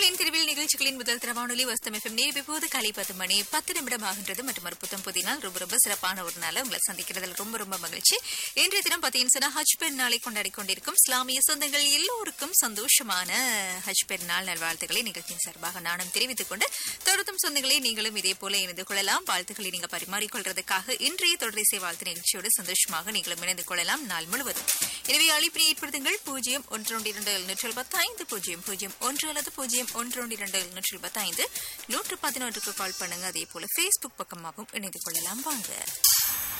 உறவுகளின் திருவில் நிகழ்ச்சிகளின் முதல் திரவானொலி வஸ்தம் எஃப்எம் நேரம் இப்போது காலை பத்து மணி பத்து நிமிடம் ஆகின்றது மற்றும் ஒரு புத்தம் புதிய நாள் ரொம்ப ரொம்ப சிறப்பான ஒரு நாள் உங்களை சந்திக்கிறதுல ரொம்ப ரொம்ப மகிழ்ச்சி இன்றைய தினம் பார்த்தீங்கன்னு சொன்னா ஹஜ் பெருநாளை கொண்டாடி கொண்டிருக்கும் இஸ்லாமிய சொந்தங்கள் எல்லோருக்கும் சந்தோஷமான ஹஜ் பெருநாள் நல்வாழ்த்துக்களை நிகழ்ச்சியின் சார்பாக நானும் தெரிவித்துக் கொண்டு தொடர்ந்தும் சொந்தங்களை நீங்களும் இதே போல இணைந்து கொள்ளலாம் வாழ்த்துக்களை நீங்க பரிமாறிக்கொள்றதுக்காக இன்றைய தொடரிசை வாழ்த்து நிகழ்ச்சியோடு சந்தோஷமாக நீங்களும் இணைந்து கொள்ளலாம் நாள் முழுவதும் எனவே அழைப்பினை ஏற்படுத்துங்கள் பூஜ்ஜியம் ஒன்று ஒன்று இரண்டு எழுநூற்றி எழுபத்தி ஐந்து பூஜ்ஜியம் பூஜ்ஜியம் ஒன்று அல்லது பூஜ்ஜியம் ஒன்று ஒன்று இரண்டு எழுநூற்றி எழுபத்தி ஐந்து நூற்று பதினொன்றுக்கு கால் பண்ணுங்க அதே போல ஃபேஸ்புக் பக்கமாகவும் இணைந்து கொள்ளலாம் வாங்க